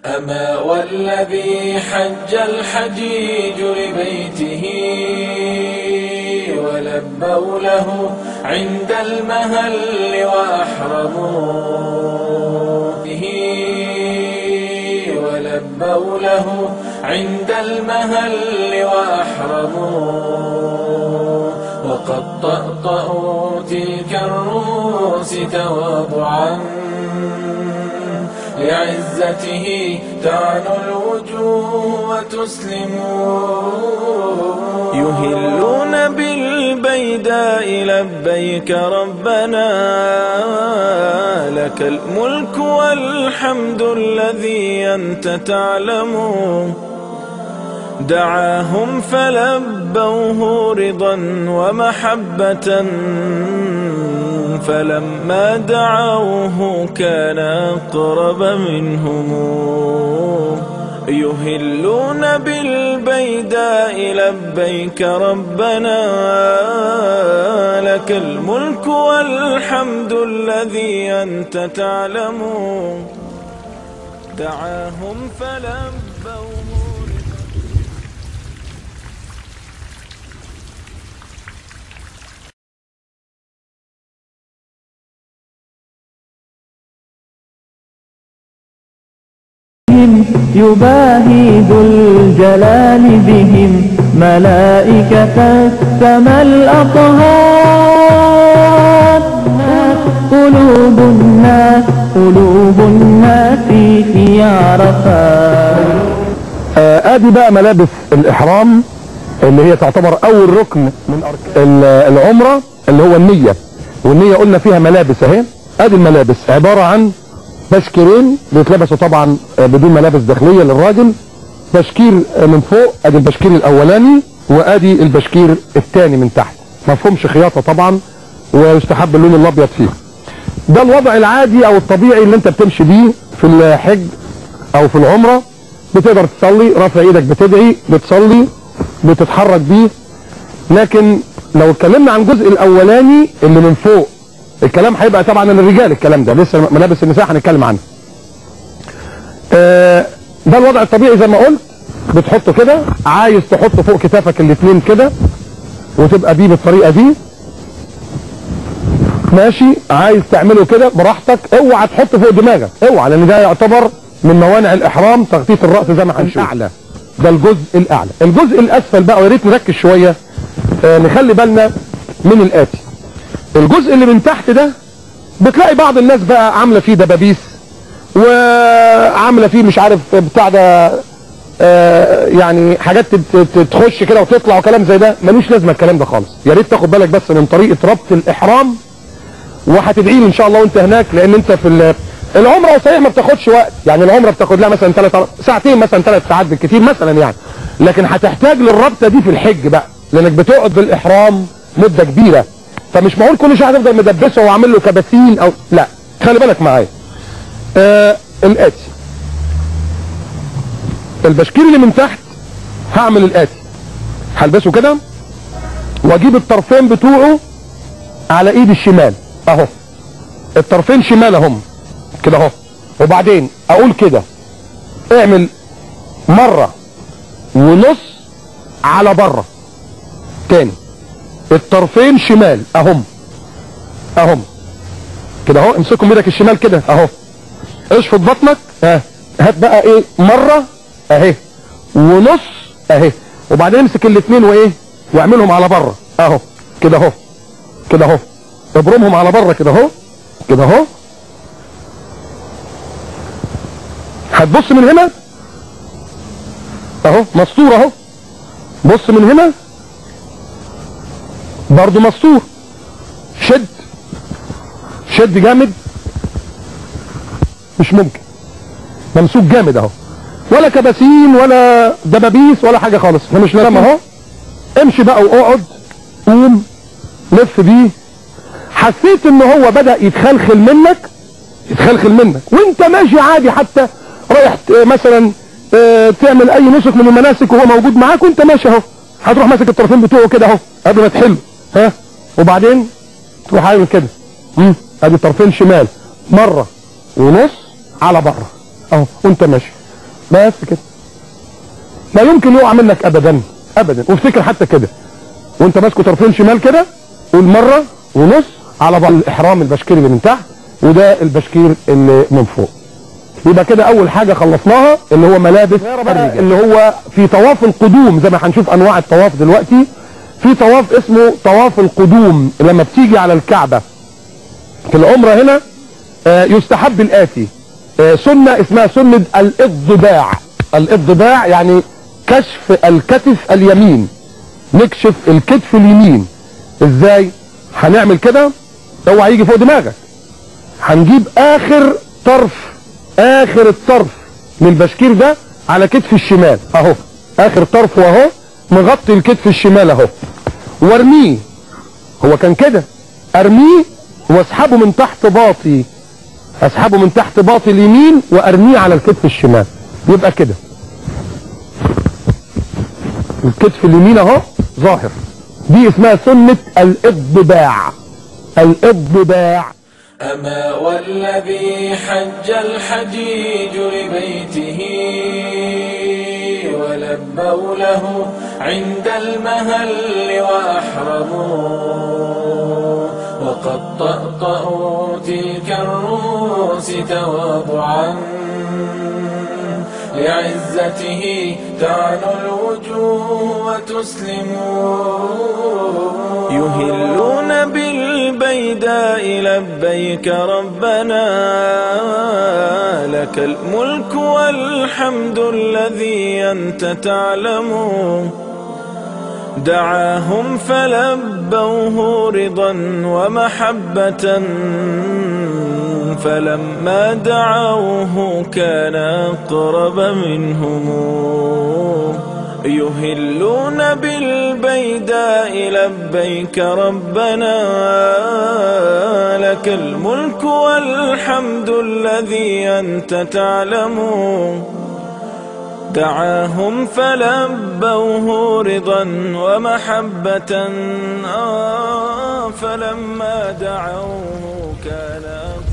أما والذي حج الحجيج لبيته ولبوا له عند المهل وأحرموا به ولبوا له عند المهل وأحرموا وقد طأطأوا تلك الرؤوس تواضعا لعزته تعنو الوجوه وتسلموا يهلون بالبيداء لبيك ربنا لك الملك والحمد الذي أنت تعلم دعاهم فلبوه رضا ومحبة فلما دعوه كان أقرب منهم يهلون بالبيداء لبيك ربنا لك الملك والحمد الذي أنت تعلم دعاهم فلبوه يباهي ذو الجلال بهم ملائكة السماء الأطهار قلوب الناس قلوب الناس في عرفات آه، ادي بقى ملابس الاحرام اللي هي تعتبر اول ركن من اركان العمره اللي هو النيه والنيه قلنا فيها ملابس اهي ادي الملابس عباره عن بشكيرين بيتلبسوا طبعا آه، بدون ملابس داخليه للراجل بشكير آه، من فوق ادي البشكير الاولاني وادي البشكير الثاني من تحت مفهومش خياطه طبعا ويستحب اللون الابيض فيه ده الوضع العادي او الطبيعي اللي انت بتمشي بيه في الحج او في العمره بتقدر تصلي رافع ايدك بتدعي بتصلي بتتحرك بيه لكن لو اتكلمنا عن الجزء الاولاني اللي من فوق الكلام هيبقى طبعا للرجال الكلام ده لسه ملابس النساء هنتكلم عنه آه، ده الوضع الطبيعي زي ما قلت بتحطه كده عايز تحطه فوق كتافك الاثنين كده وتبقى بيه بالطريقه دي ماشي عايز تعمله كده براحتك اوعى تحط فوق دماغك اوعى لان ده يعتبر من موانع الاحرام تغطيه الراس زي ما هنشوف الاعلى ده الجزء الاعلى الجزء الاسفل بقى ويا ريت نركز شويه آه نخلي بالنا من الاتي الجزء اللي من تحت ده بتلاقي بعض الناس بقى عامله فيه دبابيس وعامله فيه مش عارف بتاع ده آه يعني حاجات تت- تت- تخش كده وتطلع وكلام زي ده ملوش لازمه الكلام ده خالص يا ريت تاخد بالك بس من طريقه ربط الاحرام وهتدعي لي ان شاء الله وانت هناك لان انت في ال- العمره صحيح ما بتاخدش وقت يعني العمره بتاخد لها مثلا ثلاث ساعتين مثلا ثلاث ساعات بالكثير مثلا يعني لكن هتحتاج للربطه دي في الحج بقى لانك بتقعد بالاحرام مده كبيره فمش معقول كل شويه هتفضل مدبسه وعامل له كباسين او لا خلي بالك معايا آه الاتي البشكير اللي من تحت هعمل الاتي هلبسه كده واجيب الطرفين بتوعه على ايدي الشمال اهو الطرفين شمال اهم كده اهو وبعدين اقول كده اعمل مرة ونص على بره تاني الطرفين شمال اهم اهم كده اهو امسكهم بايدك الشمال كده اهو اشفط بطنك ها هات بقى ايه مرة اهي ونص اهي وبعدين امسك الاتنين وايه واعملهم على بره اهو كده اهو كده اهو ابرمهم على بره كده اهو كده اهو هتبص من هنا اهو مستور اهو بص من هنا برضو مستور شد شد جامد مش ممكن ممسوك جامد اهو ولا كباسين ولا دبابيس ولا حاجه خالص احنا مش لما اهو امشي بقى واقعد قوم لف بيه حسيت ان هو بدا يتخلخل منك يتخلخل منك وانت ماشي عادي حتى رايح ت- مثلا آه، تعمل اي نسك من المناسك وهو موجود معاك وانت ماشي اهو هتروح ماسك الطرفين بتوعه كده اهو قبل ما تحله ها وبعدين تروح عامل كده امم ادي طرفين شمال مره ونص على بره اهو وانت ماشي بس كده لا يمكن يقع منك ابدا ابدا وافتكر حتى كده وانت ماسكه طرفين شمال كده قول مره ونص على بعض الاحرام البشكير اللي من تحت وده البشكير اللي من فوق يبقى كده اول حاجه خلصناها اللي هو ملابس الرجال اللي هو في طواف القدوم زي ما هنشوف انواع الطواف دلوقتي في طواف اسمه طواف القدوم لما بتيجي على الكعبه في العمره هنا آه، يستحب الاتي آه، سنه اسمها سنه الاضباع الاضباع يعني كشف الكتف اليمين نكشف الكتف اليمين ازاي هنعمل كده اوعى يجي فوق دماغك هنجيب اخر طرف اخر الطرف من البشكير ده على كتف الشمال اهو اخر طرف اهو مغطي الكتف الشمال اهو وارميه هو كان كده ارميه واسحبه من تحت باطي اسحبه من تحت باطي اليمين وارميه على الكتف الشمال يبقى كده الكتف اليمين اهو ظاهر دي اسمها سنة الاضباع الاضباع أما والذي حج الحجيج لبيته ولبوا له عند المهل وأحرموا وقد طأطأوا تلك الرؤوس تواضعا لعزته تعنو الوجوه وتسلموا يهلون بالبيداء لبيك ربنا لك الملك والحمد الذي أنت تعلم دعاهم فلبوه رضا ومحبة فلما دعوه كان أقرب منهم يهلون بالبيداء لبيك ربنا لك الملك والحمد الذي أنت تعلم دعاهم فلبوه رضا ومحبة آه فلما دعوه كان